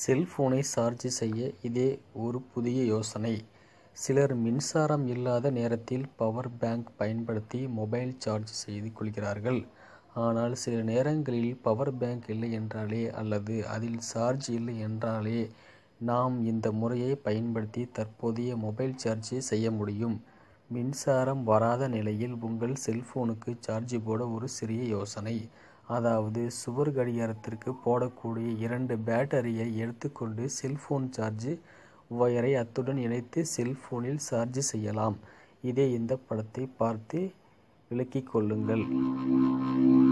செல்போனை சார்ஜ் செய்ய இதே ஒரு புதிய யோசனை சிலர் மின்சாரம் இல்லாத நேரத்தில் பவர் பேங்க் பயன்படுத்தி மொபைல் சார்ஜ் செய்து கொள்கிறார்கள் ஆனால் சில நேரங்களில் பவர் பேங்க் இல்லை என்றாலே அல்லது அதில் சார்ஜ் இல்லை என்றாலே நாம் இந்த முறையை பயன்படுத்தி தற்போதைய மொபைல் சார்ஜ் செய்ய முடியும் மின்சாரம் வராத நிலையில் உங்கள் செல்போனுக்கு சார்ஜ் போட ஒரு சிறிய யோசனை அதாவது சுவர் கடிகாரத்திற்கு போடக்கூடிய இரண்டு பேட்டரியை எடுத்துக்கொண்டு செல்போன் சார்ஜ் ஒயரை அத்துடன் இணைத்து செல்போனில் சார்ஜ் செய்யலாம் இதே இந்த படத்தை பார்த்து விளக்கிக் கொள்ளுங்கள்